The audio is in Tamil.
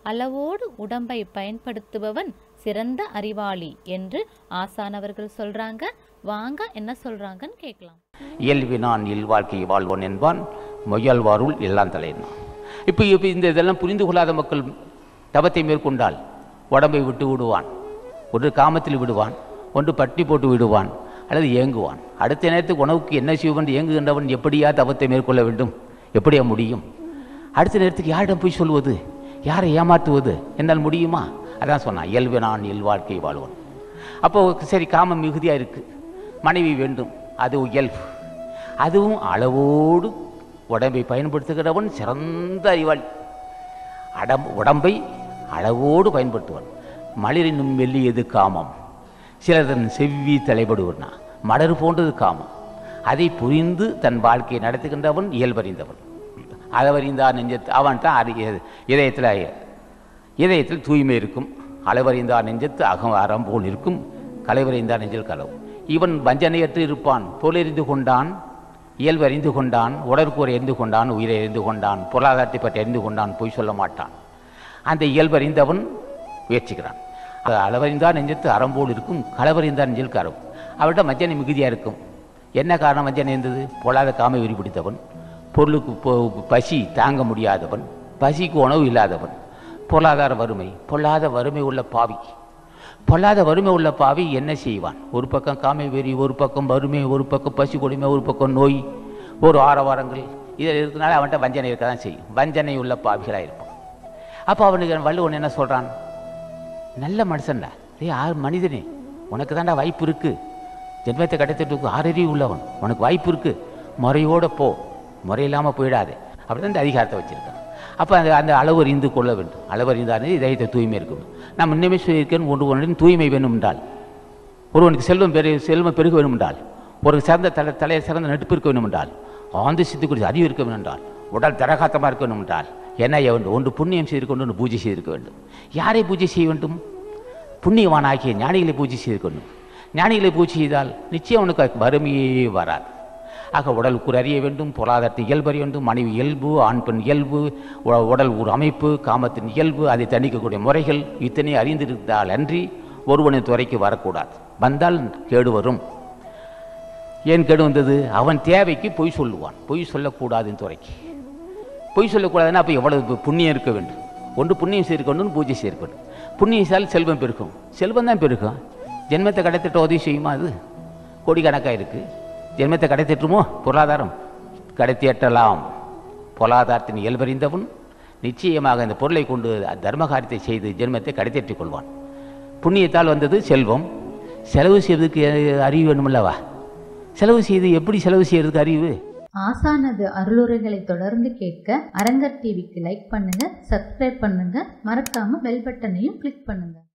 அளவோடு உடம்பை பயன்படுத்துபவன் சிறந்த அறிவாளி என்று ஆசானவர்கள் சொல்றாங்க வாங்க என்ன சொல்றாங்கன்னு கேட்கலாம் இயல்பினான் இல்வாழ்க்கை வாழ்வோன் என்பான் முயல்வாருள் எல்லாம் தலையினான் இப்போ இப்போ இந்த இதெல்லாம் புரிந்து கொள்ளாத மக்கள் தவத்தை மேற்கொண்டால் உடம்பை விட்டு விடுவான் ஒன்று காமத்தில் விடுவான் ஒன்று பட்டி போட்டு விடுவான் அல்லது ஏங்குவான் அடுத்த நேரத்துக்கு உணவுக்கு என்ன செய்வன் ஏங்குகின்றவன் எப்படியா தவத்தை மேற்கொள்ள வேண்டும் எப்படியா முடியும் அடுத்த நேரத்துக்கு யாரிடம் போய் சொல்வது யாரை ஏமாற்றுவது என்னால் முடியுமா அதான் சொன்னான் இயல்பினான் இல்வாழ்க்கை வாழ்வன் அப்போ சரி காமம் மிகுதியாக இருக்குது மனைவி வேண்டும் அது இயல்பு அதுவும் அளவோடு உடம்பை பயன்படுத்துகிறவன் சிறந்த அறிவாளி அடம் உடம்பை அளவோடு பயன்படுத்துவன் மலிரினும் மெல்லியது காமம் சிலதன் செவ்வி தலைபடுவனா மலர் போன்றது காமம் அதை புரிந்து தன் வாழ்க்கையை நடத்துகின்றவன் இயல்பறிந்தவன் அளவறிந்தார் நெஞ்சத்து அவன் தான் அறி இதயத்தில் இதயத்தில் தூய்மை இருக்கும் அளவறிந்தார் நெஞ்சத்து அகம் அறம் போல் இருக்கும் கலைவறிந்தார் நெஞ்சில் களவு இவன் வஞ்சனையற்று இருப்பான் பொருளறிந்து கொண்டான் இயல்பு அறிந்து கொண்டான் உடற்கூரை அறிந்து கொண்டான் உயிரை அறிந்து கொண்டான் பொருளாதாரத்தை பற்றி அறிந்து கொண்டான் பொய் சொல்ல மாட்டான் அந்த இயல்பு அறிந்தவன் முயற்சிக்கிறான் அது அளவறிந்தார் நெஞ்சத்து அறம்போல் இருக்கும் களவறிந்தார் நெஞ்சில் கரவு அவர்கிட்ட வஞ்சனை மிகுதியாக இருக்கும் என்ன காரணம் வஞ்சனை இருந்தது பொல்லாத காமை வெறி பிடித்தவன் பொருளுக்கு பொ- பசி தாங்க முடியாதவன் பசிக்கு உணவு இல்லாதவன் பொருளாதார வறுமை பொல்லாத வறுமை உள்ள பாவி பொல்லாத வறுமை உள்ள பாவி என்ன செய்வான் ஒரு பக்கம் காமை வெறி ஒரு பக்கம் வறுமை ஒரு பக்கம் பசி கொடுமை ஒரு பக்கம் நோய் ஒரு ஆரவாரங்கள் இதில் இருக்கிறனால அவன்கிட்ட வஞ்சனை இருக்க தான் செய்யும் வஞ்சனை உள்ள பாவிகளாக இருப்பான் அப்போ அவனுக்கு வள்ளுவன் என்ன சொல்கிறான் நல்ல மனுஷன்டா ஏய் ஆறு மனிதனே உனக்கு தான்டா வாய்ப்பு இருக்கு ஜென்மத்தை கடத்திட்டு ஆறறிவு உள்ளவன் உனக்கு வாய்ப்பு இருக்கு முறையோட போ முறையில்லாமல் போயிடாது அப்படி தான் இந்த அதிகாரத்தை வச்சிருக்கான் அப்போ அந்த அந்த அளவு அறிந்து கொள்ள வேண்டும் அளவு அறிந்தாலே இதயத்தை தூய்மை இருக்கும் நான் முன்னமே சொல்லியிருக்கேன் ஒன்று ஒன்றின் தூய்மை வேணும் என்றால் ஒருவனுக்கு செல்வம் பெரு செல்வம் பெருக வேணும் என்றால் ஒரு சிறந்த தலை தலையை சிறந்த நட்பு இருக்க வேண்டும் என்றால் ஆழ்ந்து சித்து குறித்து அறிவு இருக்க வேண்டும் என்றால் உடல் தரகாத்தமாக இருக்க வேண்டும் என்றால் என்ன செய்ய வேண்டும் ஒன்று புண்ணியம் செய்திருக்க வேண்டும் ஒன்று பூஜை செய்திருக்க வேண்டும் யாரை பூஜை செய்ய வேண்டும் புண்ணியவானாகிய ஞானிகளை பூஜை செய்திருக்க வேண்டும் ஞானிகளை பூஜை செய்தால் நிச்சயம் அவனுக்கு வறுமையே வராது ஆக உடலுக்கு அறிய வேண்டும் பொருளாதாரத்தை இயல்பு அறிய வேண்டும் மனைவி இயல்பு ஆண் பெண் இயல்பு உ- உடல் ஒரு அமைப்பு காமத்தின் இயல்பு அதை தணிக்கக்கூடிய முறைகள் இத்தனை அறிந்திருந்தால் அன்றி ஒருவனின் துறைக்கு வரக்கூடாது வந்தால் கேடு வரும் ஏன் கெடு வந்தது அவன் தேவைக்கு பொய் சொல்லுவான் பொய் சொல்லக்கூடாதுன்னு துறைக்கு பொய் சொல்லக்கூடாதுன்னா அப்போ எவ்வளவு புண்ணியம் இருக்க வேண்டும் ஒன்று புண்ணியம் செய்திருக்க வேண்டும் பூஜை செய்திருக்க வேண்டும் புண்ணியம் செய்தால் செல்வம் பெருக்கும் செல்வம் தான் பெருக்கும் ஜென்மத்தை கடைத்திட்ட உதவி செய்யுமா அது கோடிக்கணக்காக இருக்குது ஜென்மத்தை கடைத்திட்டுமோ பொருளாதாரம் கடைத்தியட்டலாம் பொருளாதாரத்தின் இயல்பறிந்தவன் நிச்சயமாக இந்த பொருளை கொண்டு தர்ம காரியத்தை செய்து ஜென்மத்தை கடைத்தேற்றிக் கொள்வான் புண்ணியத்தால் வந்தது செல்வம் செலவு செய்வதற்கு அறிவு வேணுமல்லவா செலவு செய்து எப்படி செலவு செய்யறதுக்கு அறிவு ஆசானது அருளுரைகளை தொடர்ந்து கேட்க அரங்கர் டிவிக்கு லைக் பண்ணுங்க சப்ஸ்கிரைப் பண்ணுங்க மறக்காம பெல் பட்டனையும் கிளிக் பண்ணுங்க